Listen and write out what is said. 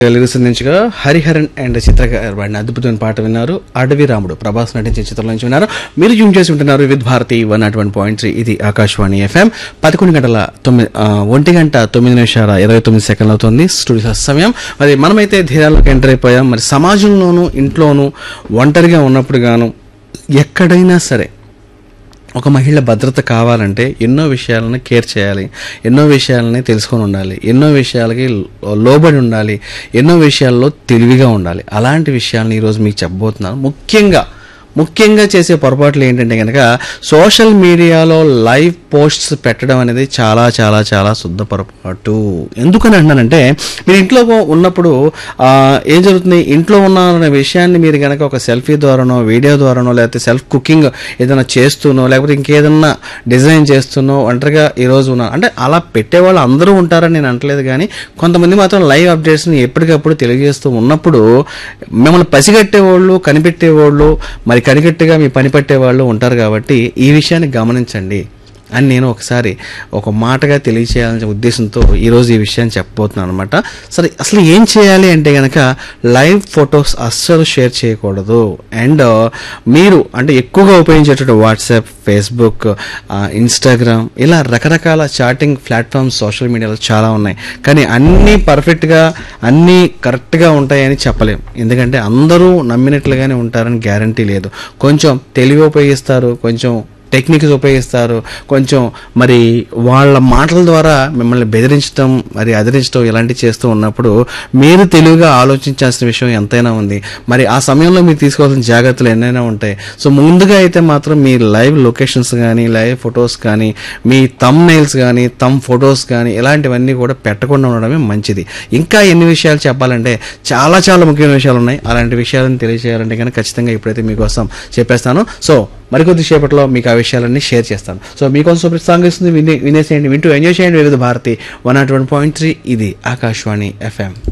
సంధించగా Hariharan and చిత్ర గారు వాడిన అద్భుతమైన పాట విన్నారు అడవి రాముడు ప్రభాస్ నటించిన చిత్రంలో నుంచి విన్నారు మీరు జూమ్ చేసి ఉంటున్నారు విత్ Bharati one naught one point three ఇది ఆకాశవాణి ఎఫ్ఎం పదకొండు గంటల తొమ్మిది ఆ, ఒంటి గంట తొమ్మిది నిమిషాల ఇరవై తొమ్మిది సెకండ్లు అవుతుంది స్టూడియో సమయం మరి మనమైతే ధీరాల్లోకి ఎంటర్ అయిపోయాం మరి సమాజంలోనూ ఇంట్లోనూ ఒంటరిగా ఉన్నప్పుడు గాను ఎక్కడైనా సరే ఒక మహిళ భద్రత కావాలంటే ఎన్నో విషయాలను కేర్ చేయాలి ఎన్నో విషయాలని తెలుసుకొని ఉండాలి ఎన్నో విషయాలకి లో- లోబడి ఉండాలి ఎన్నో విషయాల్లో తెలివిగా ఉండాలి అలాంటి విషయాలను ఈరోజు మీకు చెప్పబోతున్నాను ముఖ్యంగా ముఖ్యంగా చేసే పొరపాట్లు ఏంటంటే కనుక సోషల్ మీడియాలో లైవ్ పోస్ట్స్ పెట్టడం అనేది చాలా చాలా చాలా శుద్ధ పొరపాటు ఎందుకని అంటున్నానంటే మీరు ఇంట్లో ఉన్నప్పుడు ఆ, ఏం జరుగుతుంది ఇంట్లో ఉన్నారనే విషయాన్ని మీరు కనుక ఒక సెల్ఫీ ద్వారానో వీడియో ద్వారానో లేకపోతే సెల్ఫ్ కుకింగ్ ఏదైనా చేస్తూనో లేకపోతే ఇంకేదన్నా డిజైన్ చేస్తూనో ఒంటరిగా ఈరోజు ఉన్నా అంటే అలా పెట్టేవాళ్ళు అందరూ ఉంటారని నేను అంటలేదు కానీ కొంతమంది మాత్రం లైవ్ అప్డేట్స్ని ఎప్పటికప్పుడు తెలియజేస్తూ ఉన్నప్పుడు మిమ్మల్ని పసిగట్టేవాళ్ళు కనిపెట్టేవాళ్ళు మరి కనిగట్టుగా మీ పని పట్టేవాళ్ళు ఉంటారు కాబట్టి ఈ విషయాన్ని గమనించండి అని నేను ఒకసారి ఒక మాటగా తెలియచేయాలనే ఉద్దేశంతో ఈరోజు ఈ విషయాన్ని చెప్పబోతున్నాను అనమాట సరే అసలు ఏం చేయాలి అంటే కనుక లైవ్ ఫొటోస్ అస్సలు షేర్ చేయకూడదు అండ్ మీరు అంటే ఎక్కువగా ఉపయోగించేటువంటి వాట్సాప్ ఫేస్బుక్ ఇన్స్టాగ్రామ్ ఇలా రకరకాల చాటింగ్ ప్లాట్ఫామ్స్ సోషల్ మీడియాలో చాలా ఉన్నాయి కానీ అన్నీ పర్ఫెక్ట్గా అన్నీ కరెక్ట్గా ఉంటాయని చెప్పలేం ఎందుకంటే అందరూ నమ్మినట్లుగానే ఉంటారని గ్యారంటీ లేదు కొంచెం తెలివి ఉపయోగిస్తారు కొంచెం టెక్నిక్స్ ఉపయోగిస్తారు కొంచెం మరి వాళ్ళ మాటల ద్వారా మిమ్మల్ని బెదిరించడం మరి అదిరించడం ఇలాంటివి చేస్తూ ఉన్నప్పుడు మీరు తెలివిగా ఆలోచించాల్సిన విషయం ఎంతైనా ఉంది మరి ఆ సమయంలో మీరు తీసుకోవాల్సిన జాగ్రత్తలు ఎన్నైనా ఉంటాయి సో ముందుగా అయితే మాత్రం మీ లైవ్ లొకేషన్స్ కానీ లైవ్ ఫొటోస్ కానీ మీ తమ్ నెయిల్స్ కానీ తమ్ ఫొటోస్ కానీ ఇలాంటివన్నీ కూడా పెట్టకుండా ఉండడమే మంచిది ఇంకా ఎన్ని విషయాలు చెప్పాలంటే చాలా చాలా ముఖ్యమైన విషయాలు ఉన్నాయి అలాంటి విషయాలను తెలియజేయాలంటే కనుక ఖచ్చితంగా ఇప్పుడైతే మీకోసం చెప్పేస్తాను సో మరికొద్ది సేపట్లో మీకు ఆ విషయాలన్నీ షేర్ చేస్తాను సో మీకోసం సూపర్ సాంగ్ ఇస్తుంది వినే వినేసేయండి వింటూ ఎంజాయ్ చేయండి Vividh Bharati one naught one point three ఇది ఆకాశవాణి ఎఫ్ఎం